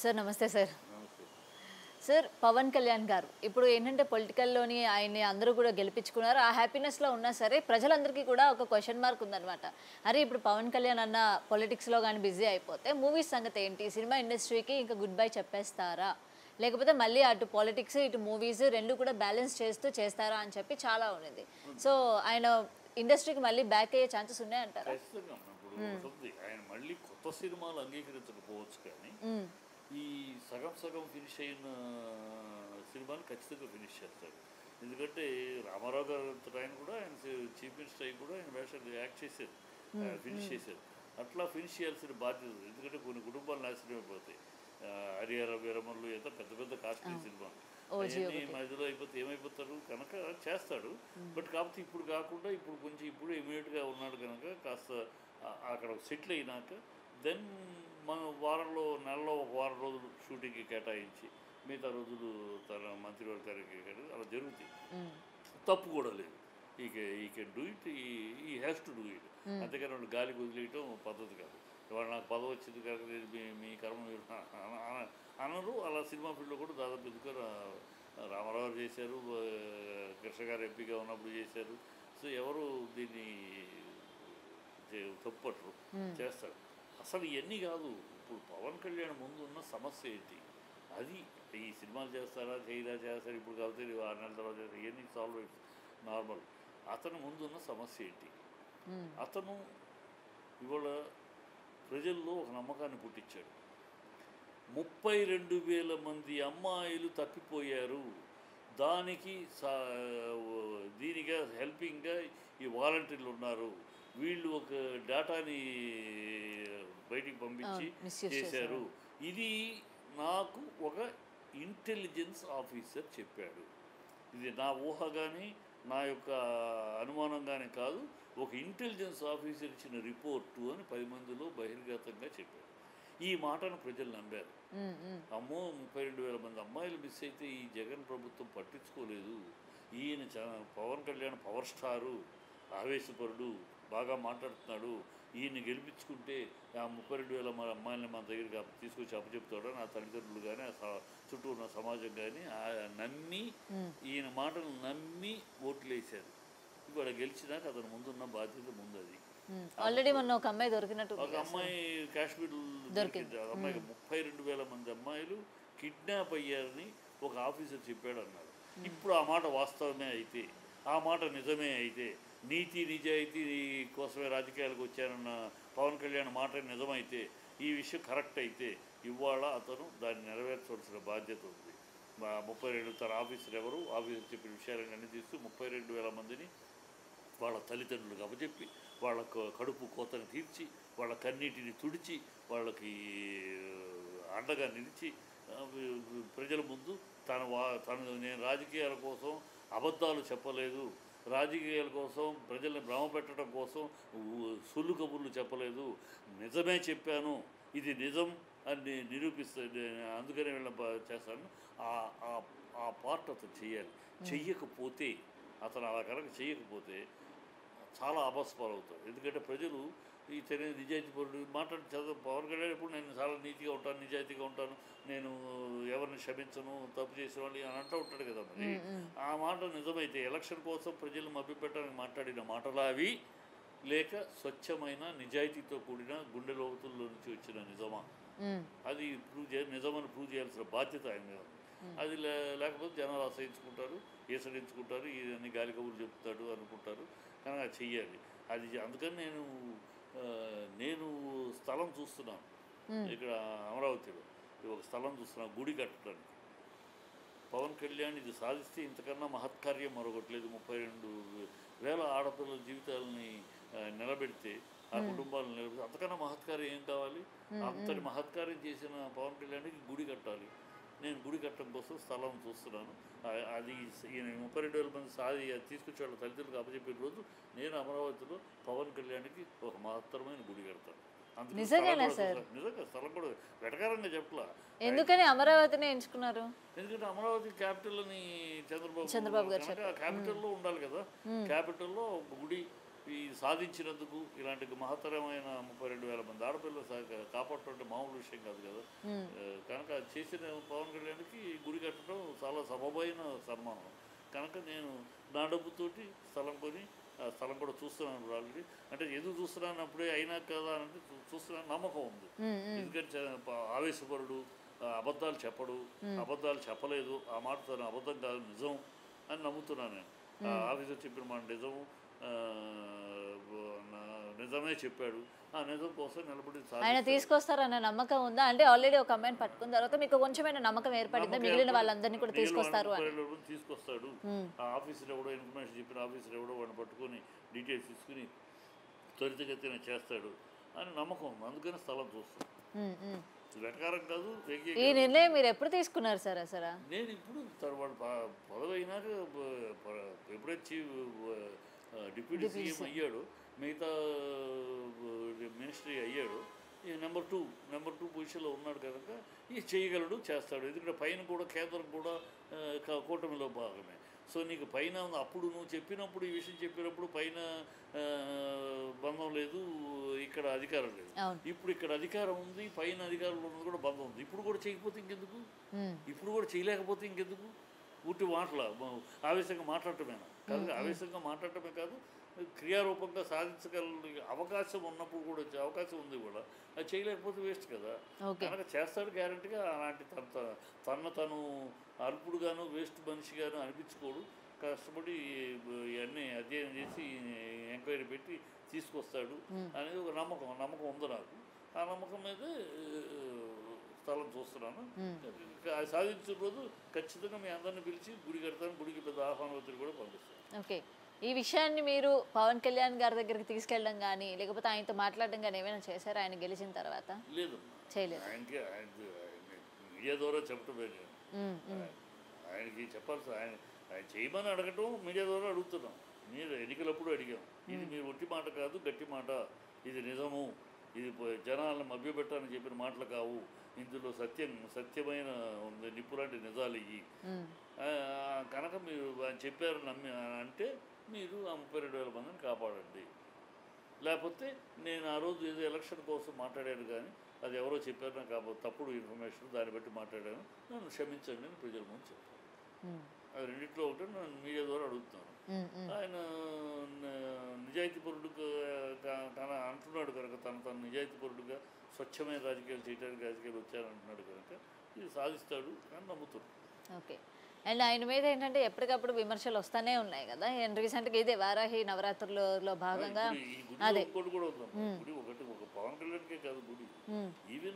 Sir నమస్తే sir నమస్తే sir Pawan Kalyan గారు ఇప్పుడు ఏంటంటే పొలిటికల్లోని ఆయన్ని అందరూ కూడా గెలిపించుకున్నారు ఆ హ్యాపీనెస్లో ఉన్నా సరే ప్రజలందరికీ కూడా ఒక క్వశ్చన్ మార్క్ ఉందన్నమాట అరే ఇప్పుడు పవన్ కళ్యాణ్ అన్న పొలిటిక్స్లో కానీ బిజీ అయిపోతే మూవీస్ సంగతి ఏంటి సినిమా ఇండస్ట్రీకి ఇంకా గుడ్ బై చెప్పేస్తారా లేకపోతే మళ్ళీ అటు పాలిటిక్స్ ఇటు మూవీస్ రెండు కూడా బ్యాలెన్స్ చేస్తూ చేస్తారా అని చెప్పి చాలా ఉన్నది సో ఆయన ఇండస్ట్రీకి మళ్ళీ బ్యాక్ అయ్యే ఛాన్సెస్ ఉన్నాయంటారా ఖచ్చితంగా ఇప్పుడు ఉంటుంది ఆయన మళ్ళీ కొత్త సినిమాలు అంగీకరించకపోవచ్చు కానీ మ్మ్. ఈ సగం సగం ఫినిష్ అయిన సినిమాని ఖచ్చితంగా ఫినిష్ చేస్తాడు ఎందుకంటే రామారావు గారు అంతట ఆయన కూడా ఆయన చీఫ్ మినిస్టర్ అయ్యి కూడా ఆయన వేషాలు యాక్ట్ చేశారు ఫినిష్ చేశారు అట్లా ఫినిష్ చేయాల్సిన బాధ్యత ఉంది. ఎందుకంటే కొన్ని కుటుంబాలు నాశనం అయిపోతాయి ఆ, హరిహర వీరమల్లు ఏదో పెద్ద పెద్ద కాస్ట్లీ సినిమాలు అవన్నీ మధ్యలో అయిపోతే ఏమైపోతారు కనుక చేస్తాడు బట్ కాకపోతే ఇప్పుడు కాకుండా ఇప్పుడు కొంచెం ఇప్పుడు ఇమీడియట్గా ఉన్నాడు కనుక కాస్త ఆ- అక్కడ సెటిల్ అయినాక దెన్ మన వారంలో నెలలో ఒక వారం రోజులు షూటింగ్కి కేటాయించి మిగతా రోజులు తన మంత్రివర్గ గారికి అలా జరుగుతాయి మ్మ్. తప్పు కూడా లేదు ఈ ఈ కెన్ డూ ఇట్ ఈ హ్యాస్ టు డూ ఇట్ అంతేకాని వాళ్ళు గాలికి వదిలేయటం పద్ధతి కాదు ఇవాళ నాకు పదవి వచ్చింది కనుక నేను మీ మీ కర్మ మీరు అన- అన- అనరు అలా సినిమా ఫీల్డ్లో కూడా దాదాపు ఎందుకు రామారావు గారు చేశారు ఆ, కృష్ణ గారు ఎంపీగా ఉన్నప్పుడు చేశారు సో ఎవరు దీన్ని చే- తప్పుపట్టరు చేస్తారు అసలు ఇవన్నీ కాదు ఇప్పుడు పవన్ కళ్యాణ్ ముందు ఉన్న సమస్య ఏంటి అది ఈ సినిమాలు చేస్తారా చేయరా చేస్తారు ఇప్పుడు కాబట్టి ఆరు నెలల తర్వాత చేస్తారు ఇవన్నీ సాల్వ్ నార్మల్ అతని ముందున్న సమస్య ఏంటి మ్మ్. అతను ఇవాళ ప్రజల్లో ఒక నమ్మకాన్ని పుట్టించాడు ముప్పై రెండు వేల మంది అమ్మాయిలు తప్పిపోయారు దానికి సా దీనిగా హెల్పింగ్గా ఈ వాలంటీర్లు ఉన్నారు వీళ్ళు ఒక డేటాని బయటికి పంపించి అవును, misuse చేశారు ఇది నాకు ఒక ఇంటెలిజెన్స్ ఆఫీసర్ చెప్పాడు ఇది నా ఊహ కానీ నా యొక్క అనుమానం కానీ కాదు ఒక ఇంటెలిజెన్స్ ఆఫీసర్ ఇచ్చిన రిపోర్టు అని పది మందిలో బహిర్గతంగా చెప్పాడు ఈ మాటను ప్రజలు నమ్మారు మ్మ్. మ్మ్. అమ్మో ముప్పై రెండు వేల మంది అమ్మాయిలు మిస్ అయితే ఈ జగన్ ప్రభుత్వం పట్టించుకోలేదు ఈయన చా- పవన్ కళ్యాణ్ పవర్ స్టారు ఆవేశపరుడు బాగా మాట్లాడుతున్నాడు ఈయన్ని గెలిపించుకుంటే ఆ ముప్పై రెండు వేల మంది అమ్మాయిలని మన దగ్గరికి అప్ప- తీసుకొచ్చి అప్పచెప్తాడు నా తల్లిదండ్రులు కానీ ఆ స- చుట్టూ ఉన్న సమాజం కానీ ఆ- నమ్మి ఈయన మాటలు నమ్మి ఓట్లు వేశారు ఇవాళ గెలిచినాక అతను ముందున్న బాధ్యత ముందు అది మ్మ్. ఆల్రెడీ మొన్న ఒక అమ్మాయి దొరికినట్టు ఒక అమ్మాయి కాశ్మీర్ దొరికింది ఆ అమ్మాయికి ముప్పై రెండు వేల మంది అమ్మాయిలు కిడ్నాప్ అయ్యారని ఒక ఆఫీసర్ చెప్పాడు అన్నాడు ఇప్పుడు ఆ మాట వాస్తవమే అయితే ఆ మాట నిజమే అయితే నీతి నిజాయితీ కోసమే రాజకీయాలకు వచ్చారన్న పవన్ కళ్యాణ్ మాట నిజమైతే ఈ విషయం కరెక్ట్ అయితే ఇవాళ అతను దాన్ని నెరవేర్చవలసిన బాధ్యత ఉంది మా ముప్పై రెండు తన ఆఫీసర్ ఎవరు ఆఫీసర్ చెప్పిన విషయాలన్నీ తీస్తూ ముప్పై రెండు వేల మందిని వాళ్ళ తల్లిదండ్రులకు అప్పచెప్పి వాళ్ళ క- కడుపు కోతని తీర్చి వాళ్ళ కన్నీటిని తుడిచి వాళ్ళకి ఆ, అండగా నిలిచి ఆ, వి- వి- ప్రజల ముందు తన వా తను నేను రాజకీయాల కోసం అబద్ధాలు చెప్పలేదు రాజకీయాల కోసం ప్రజల్ని భ్రమ పెట్టడం కోసం ఊ- సుల్లు కబుర్లు చెప్పలేదు నిజమే చెప్పాను ఇది నిజం అని నిరూపిస్తే అందుకనే వీళ్ళ చేస్తాను ఆ- ఆ- ఆ పార్ట్ అతను చెయ్యాలి చెయ్యకపోతే అతను అలా కనుక చేయకపోతే చాలా అపస్పాలవుతారు ఎందుకంటే ప్రజలు ఈ తెలియని నిజాయితీ పరుడు మాట్లాడి చదువు పవన్ కళ్యాణ్ ఇప్పుడు నేను చాలా నీతిగా ఉంటాను నిజాయితీగా ఉంటాను నేను ఎవరిని క్షమించను తప్పు చేసిన వాళ్ళు అని అంటూ ఉంటాడు కదా మరి ఆ మాట నిజమైతే ఎలక్షన్ కోసం ప్రజలు మభ్యపెట్టడానికి మాట్లాడిన మాటలా అవి లేక స్వచ్ఛమైన నిజాయితీతో కూడిన గుండె లోతుల్లో నుంచి వచ్చిన నిజమా మ్మ్. అది ప్రూవ్ చే నిజమని ప్రూవ్ చేయాల్సిన బాధ్యత ఆయన మీద ఉంది. అది లే- లేకపోతే జనాలు అసహించుకుంటారు ఏసడించుకుంటారు ఇవన్నీ గాలి కబుర్లు చెప్తాడు అనుకుంటారు కానీ అది చెయ్యాలి అది చే- అందుకని నేను ఆ, నేను స్థలం చూస్తున్నాను ఇక్కడ అమరావతిలో ఇది ఒక స్థలం చూస్తున్నాను గుడి కట్టడానికి పవన్ కళ్యాణ్ ఇది సాధిస్తే ఇంతకన్నా మహత్కార్యం మరొకట్లేదు ముప్పై రెండు వేల ఆడపిల్లల జీవితాలని ఆ, నిలబెడితే ఆ కుటుంబాలను నిలబెడితే అంతకన్నా మహత్కార్యం ఏం కావాలి అంతటి మహత్కార్యం చేసిన పవన్ కళ్యాణ్కి గుడి కట్టాలి నేను గుడి కట్టడం కోసం స్థలం చూస్తున్నాను ఆ- అది ఈయన ముప్పై రెండు వేల మంది సాది అది తీసుకొచ్చి వాళ్ళ తల్లిదండ్రులకు అప్పచెప్పిన రోజు నేను అమరావతిలో పవన్ కళ్యాణ్కి ఒక మహత్తరమైన గుడి కడతాను అందుకని నిజంగానా స్థలం కూడా సార్? చూసా- నిజంగా స్థలం కూడా వెటకారంగా చెప్పలా ఎందుకని అమరావతిని ఎంచుకున్నారు ఎందుకంటే అమరావతి క్యాపిటల్ అని చంద్రబాబు చంద్రబాబు గారు కనుక క్యాపిటల్లో ఉండాలి కదా క్యాపిటల్లో ఒక గుడి ఈ సాధించినందుకు ఇలాంటి మహత్తరమైన ముప్పై రెండు వేల మంది ఆడపిల్లలు సా- కాపాడటం అంటే మామూలు విషయం కాదు కదా ఆ, కనుక అది చేసిన పవన్ కళ్యాణ్కి గుడి కట్టడం చాలా సబబైన సన్మానం కనుక నేను నా డబ్బుతోటి స్థలం కొని ఆ స్థలం కూడా చూస్తున్నాను ఆల్రెడీ అంటే ఎందుకు చూస్తున్నాను అప్పుడే అయినా కదా అని అంటే చూ- చూస్తున్నాను నమ్మకం ఉంది ఎందుకంటే చ- ప- ఆవేశపరుడు ఆ, అబద్ధాలు చెప్పడు అబద్ధాలు చెప్పలేదు ఆ మాట తను అబద్ధం కాదు నిజం అని నమ్ముతున్నాను నేను ఆ ఆఫీసర్ చెప్పిన మాట నిజం ఆ, బ- నా- నిజమే చెప్పాడు ఆ నిజం కోసం నిలబడి ఆయన సాధిస్తాడు. తీసుకొస్తారన్న నమ్మకం ఉందా అంటే ఆల్రెడీ ఒక అమ్మాయిని పట్టుకున్న తర్వాత మీకు కొంచెమైనా నమ్మకం ఏర్పడిందా నమ్మకం మిగిలిన ఏర్పడి- వాళ్ళందరినీ కూడా మిగిలిన తీసుకొస్తారు అని వాళ్ళని కూడా తీసుకొస్తాడు ఆ ఆఫీసర్ ఎవడో ఇన్ఫర్మేషన్ చెప్పిన ఆఫీసర్ ఎవడో వాడిని పట్టుకొని డీటెయిల్స్ తీసుకుని త్వరితగతిన చేస్తాడు అని నమ్మకం ఉంది అందుకని స్థలం చూస్తాం ఉమ్, ఉమ్. వెటకారం కాదు వెగ్గే ఈ నిర్ణయం మీరు ఎప్పుడు తీసుకున్నారు సార్ అసలు నేను ఇప్పుడు తర్వాత ప- పదవి అయినాక బ- ప- ఎప్పుడైతే చీఫ్ ఆ, డిప్యూటీ సీఎం అయ్యాడు మిగతా మినిస్ట్రీ అయ్యాడు ఈ నెంబర్ టూ నెంబర్ టూ పొజిషన్లో ఉన్నాడు కనుక ఇది చేయగలడు చేస్తాడు ఎందుకంటే పైన కూడా కేంద్రం కూడా ఆ, క- కూటమిలో భాగమే సో నీకు పైన ఉంది. అప్పుడు నువ్వు చెప్పినప్పుడు ఈ విషయం చెప్పినప్పుడు పైన ఆ, బంధం లేదు ఇక్కడ అధికారం లేదు అవును. ఇప్పుడు ఇక్కడ అధికారం ఉంది పైన అధికారంలో ఉన్నది కూడా బంధం ఉంది ఇప్పుడు కూడా చేయకపోతే ఇంకెందుకు ఉమ్, ఇప్పుడు కూడా చేయలేకపోతే ఇంకెందుకు ఊటి మాటల మ- ఆవేశంగా మాట్లాడటమేనా కాదు ఆవేశంగా మాట్లాడటమే కాదు క్రియారూపంగా సాధించగల అవకాశం ఉన్నప్పుడు కూడా వచ్చే అవకాశం ఉంది కూడా అది చేయలేకపోతే వేస్ట్ కదా ఓకే కనుక చేస్తాడు గ్యారంటీగా అలాంటి తన త- తన తను అల్పుడుగాను వేస్ట్ మనిషిగాను అనిపించుకోడు కష్టపడి ఇవన్నీ అధ్యయనం చేసి ఎంక్వైరీ పెట్టి తీసుకొస్తాడు అనేది ఒక నమ్మకం నమ్మకం ఉంది నాకు ఆ నమ్మకం మీద స్థలం చూస్తున్నాను అది సాధించిన రోజు ఖచ్చితంగా మీ అందరిని పిలిచి గుడి కడతాను గుడికి పెద్ద ఆహ్వాన ఒత్తిడి కూడా పంపిస్తాను ఓకే ఈ విషయాన్ని మీరు పవన్ కళ్యాణ్ గారి దగ్గరికి తీసుకెళ్ళడం కానీ లేకపోతే ఆయనతో మాట్లాడడం కానీ ఏమైనా చేశారా ఆయన గెలిచిన తర్వాత లేదు చేయలేదు ఆయనకి ఆయన మీడియా ద్వారా చెప్పటమే నేను ఉమ్, ఉమ్. ఆయనకి చెప్పాల్సి ఆయన ఆయన చేయమని అడగటం మీడియా ద్వారా అడుగుతున్నాం మీరు ఎన్నికలప్పుడు అడిగాం ఇది మీరు ఒట్టి మాట కాదు గట్టి మాట ఇది నిజము ఇది పో- జనాలను మభ్యపెట్టాలని చెప్పిన మాటలు కావు ఇందులో సత్యం సత్యమైన ఉంది, నిప్పులాంటి నిజాలు ఇవి ఉమ్, ఆ, కనుక మీరు ఆయన చెప్పారు నమ్మి అంటే మీరు ఆ ముప్పై రెండు వేల మందిని కాపాడండి లేకపోతే నేను ఆ రోజు ఏదో ఎలక్షన్ కోసం మాట్లాడాను కానీ అది ఎవరో చెప్పారు నాకు ఆ తప్పుడు ఇన్ఫర్మేషన్ దాన్ని బట్టి మాట్లాడాను నన్ను క్షమించండి అని ప్రజల ముందు చెప్పాను ఉమ్, అది రెండిట్లో ఒకటి నన్ను మీడియా ద్వారా అడుగుతున్నాను ఉమ్, ఉమ్. ఆయన న- నిజాయితీపరుడుగా కా- తన అంటున్నాడు కనుక తను తను నిజాయితీపరుడుగా స్వచ్ఛమైన రాజకీయాలు చేయడానికి రాజకీయాలు వచ్చారంటున్నాడు కనుక ఇది సాధిస్తాడు అని నమ్ముతున్నాను ఓకే అండ్ ఆయన మీద ఏంటంటే ఎప్పటికప్పుడు విమర్శలు వస్తానే ఉన్నాయి కదా అండ్ రీసెంట్గా ఇదే వారాహి నవరాత్రులలో భాగంగా ఇప్పుడు ఈ గుడిలో అదే. ఇంకోటి కూడా ఉందమ్మా గుడి ఒకటి ఒక పవన్ కళ్యాణ్కే కాదు గుడి ఉమ్, ఈవెన్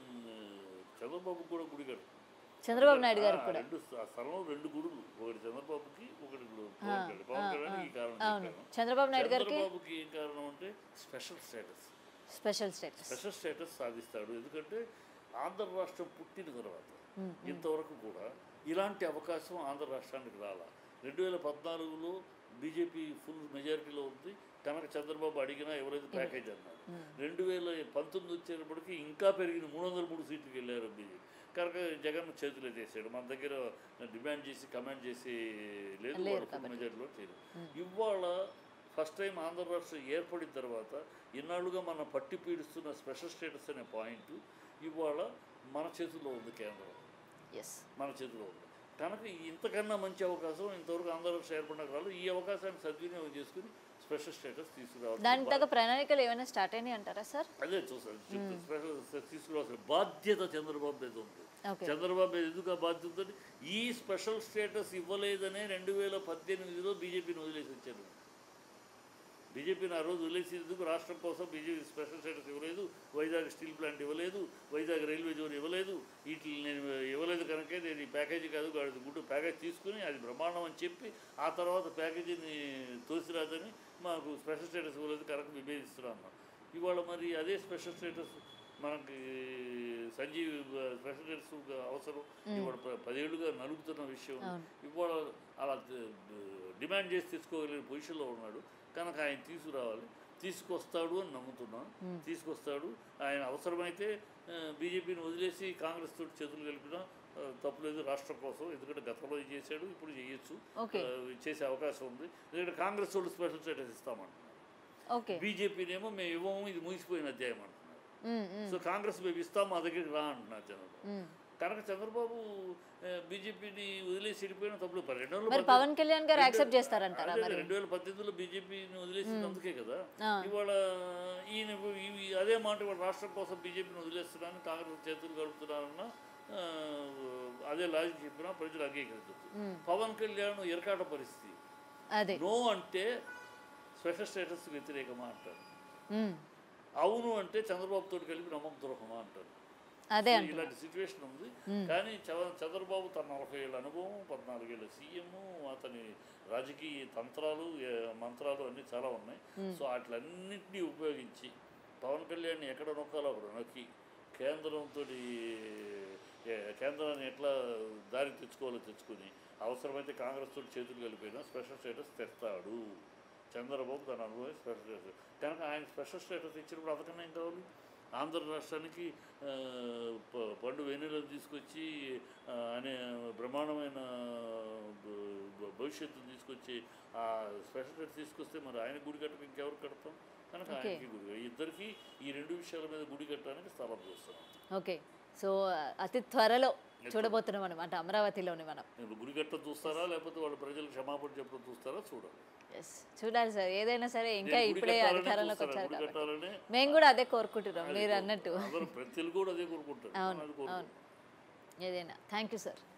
చంద్రబాబు కూడా గుడి కడు చంద్రబాబు నాయుడు గారికి కూడా రెండు స్థ- ఆ స్థలంలో రెండు గుడులు ఒకటి చంద్రబాబుకి ఒకటి గు- పవన్ కళ్యాణ్ పవన్ కళ్యాణ్ ఈ కారణం అవును చెప్పాను చంద్రబాబు నాయుడు గారికి చంద్రబాబుకి ఏం కారణం అంటే special status special status special status సాధిస్తాడు ఎందుకంటే ఆంధ్ర రాష్ట్రం పుట్టిన తర్వాత ఇంతవరకు కూడా ఇలాంటి అవకాశం ఆంధ్ర రాష్ట్రానికి రాలా రెండు వేల పద్నాలుగులో బీజేపీ ఫుల్ మెజారిటీలో ఉంది కనుక చంద్రబాబు అడిగినా ఎవరైతే ప్యాకేజ్ అన్నారు రెండు వేల పంతొమ్మిది వచ్చేటప్పటికి ఇంకా పెరిగింది మూడు వందల మూడు సీట్లకు వెళ్ళారు బీజేపీ కనుక జగన్ చేతులు చేశాడు మన దగ్గర డిమాండ్ చేసి కమాండ్ చేసి లేదు వాళ్ళు ఫుల్ మెజారిటీలో చేయలేదు ఇవాళ ఫస్ట్ టైం ఆంధ్ర రాష్ట్రం ఏర్పడిన తర్వాత ఇన్నాళ్ళుగా మనం పట్టి పీడిస్తున్న స్పెషల్ స్టేటస్ అనే పాయింట్ ఇవాళ మన చేతుల్లో ఉంది కేంద్రం ఎస్ మన చేతిలో ఉంది కనుక ఇంతకన్నా మంచి అవకాశం ఇంతవరకు ఆంధ్ర రాష్ట్రం ఏర్పడిన కాదు ఈ అవకాశాన్ని సద్వినియోగం చేసుకుని స్పెషల్ స్టేటస్ తీసుకురావాలి దానికి తగ్గ ప్రణాళికలు ఏమైనా స్టార్ట్ అయినాయి అంటారా సార్ అదే చూసాను స్పెషల్ స్టేటస్ తీసుకురావాల్సిన బాధ్యత చంద్రబాబు మీద ఉంది ఓకే చంద్రబాబు మీద ఎందుకు ఆ బాధ్యత ఉంది? ఈ స్పెషల్ స్టేటస్ ఇవ్వలేదనే రెండు వేల పద్దెనిమిదిలో బీజేపీని వదిలేసి వచ్చారు బీజేపీని ఆ రోజు వదిలేసేందుకు రాష్ట్రం కోసం బీజేపీ స్పెషల్ స్టేటస్ ఇవ్వలేదు వైజాగ్ స్టీల్ ప్లాంట్ ఇవ్వలేదు వైజాగ్ రైల్వే జోన్ ఇవ్వలేదు వీటిని నేను ఇవ్వలేదు కనుక నేను ఈ ప్యాకేజీ కాదు అది గుడ్డు ప్యాకేజ్ తీసుకుని అది బ్రహ్మాండం అని చెప్పి ఆ తర్వాత ప్యాకేజీని తోసిరాదని మాకు స్పెషల్ స్టేటస్ ఇవ్వలేదు కనుక విభేదిస్తున్నాను ఇవాళ మరి అదే స్పెషల్ స్టేటస్ మనకి సంజీవ్ స్పెషల్ స్టేటస్ అవసరం ఇవాళ ప- పదేళ్లుగా నలుగుతున్న విషయం ఇవాళ అలా ద- డిమాండ్ చేసి తెచ్చుకోగలిగిన పొజిషన్లో ఉన్నాడు కనుక ఆయన తీసుకురావాలి తీసుకొస్తాడు అని నమ్ముతున్నాం తీసుకొస్తాడు ఆయన అవసరమైతే ఆ, బీజేపీని వదిలేసి కాంగ్రెస్ తోటి చేతులు కలిపినా ఆ, తప్పులేదు రాష్ట్రం కోసం ఎందుకంటే గతంలో ఇది చేశాడు ఇప్పుడు చేయొచ్చు ఓకే. ఆ, చేసే అవకాశం ఉంది ఎందుకంటే కాంగ్రెస్ వాళ్ళు స్పెషల్ స్టేటస్ ఇస్తామంటున్నారు ఓకే బీజేపీనేమో మేము ఇవ్వము ఇది ముగిసిపోయిన అధ్యాయం అంటున్నారు ఉమ్, ఉమ్, సో కాంగ్రెస్ మేము ఇస్తాం మా దగ్గరికి రా అంటున్నారు చంద్రబాబు ఉమ్. కనుక చంద్రబాబు బీజేపీని వదిలేసి వెళ్ళిపోయిన తప్పుడు పని. రెండు వేల మరి పద్దెనిమిది- పవన్ కళ్యాణ్ గారు రెండు- యాక్సెప్ట్ చేస్తారంటారా అదే మరి రెండు వేల పద్దెనిమిదిలో బీజేపీని వదిలేసింది అందుకే కదా ఆ. ఇవాళ ఈయన ఇవి- అదే మాట ఇవాళ రాష్ట్రం కోసం బీజేపీని వదిలేస్తున్నాను కాంగ్రెస్ చేతులు గడుపుతున్నారన్న ఆ, అదే లాజిక్ చెప్పినా ప్రజలు అంగీకరించదు పవన్ కళ్యాణ్ ఎరకాట పరిస్థితి అదే నో అంటే స్పెషల్ స్టేటస్ వ్యతిరేకమా అంటారు ఉమ్, అవును అంటే చంద్రబాబు తోటి కలిపి నమ్మకం ద్రోహమా అంటారు అదే సో అంట ఇలాంటి సిచ్యువేషన్ ఉంది కానీ చ- చంద్రబాబు తన నలభై ఏళ్ళ అనుభవం పద్నాలుగేళ్ళ సీఎం అతని రాజకీయ తంత్రాలు ఏ, మంత్రాలు అన్నీ చాలా ఉన్నాయి సో వాటిలన్నింటినీ ఉపయోగించి పవన్ కళ్యాణ్ ఎక్కడ నొక్కాలో అక్కడ నొక్కి కేంద్రంతో కేంద్రాన్ని ఎట్లా దారి తెచ్చుకోవాలో తెచ్చుకుని అవసరమైతే కాంగ్రెస్ తోటి చేతులు కలిపినా స్పెషల్ స్టేటస్ తెస్తాడు చంద్రబాబు తన అనుభవం స్పెషల్ స్టేటస్ కనుక ఆయన స్పెషల్ స్టేటస్ ఇచ్చినప్పుడు అంతకన్నా ఏం కావాలి ఆంధ్ర రాష్ట్రానికి ఆ, ప- పండు వెన్నెలను తీసుకొచ్చి ఆ, అనే బ్రహ్మాండమైన భ- భ- భవిష్యత్తును తీసుకొచ్చి ఆ స్పెషల్ స్టేటస్ తీసుకొస్తే మరి ఆయన గుడి కట్టడం ఇంకెవరు కడతాం కనుక ఆయనకి గుడి ఇద్దరికి ఈ రెండు విషయాల మీద గుడి కట్టడానికి స్థలం చూస్తున్నాం ఓకే సో అతి త్వరలో చూడబోతున్నాం అనమాట అమరావతిలోని మనం నేను గుడి కట్టడం చూస్తారా లేకపోతే వాళ్ళ ప్రజలకు క్షమాపణ చెప్పడం చూస్తారా చూడాలి ఎస్ చూడాలి సార్ ఏదైనా సరే ఇంకా నేను గుడి ఇప్పుడే కట్టాలనే అధికారంలోకి చూస్తాను. వచ్చారు గుడి కాబట్టి కట్టాలనే మేము కూడా అదే కోరుకుంటున్నాం మీరు అన్నట్టు అందరూ ప్రతి తెలుగు కూడా అదే కోరుకుంటారు అవును అది కోరుకుంటారు అవును ఏదైనా థ్యాంక్ యూ సార్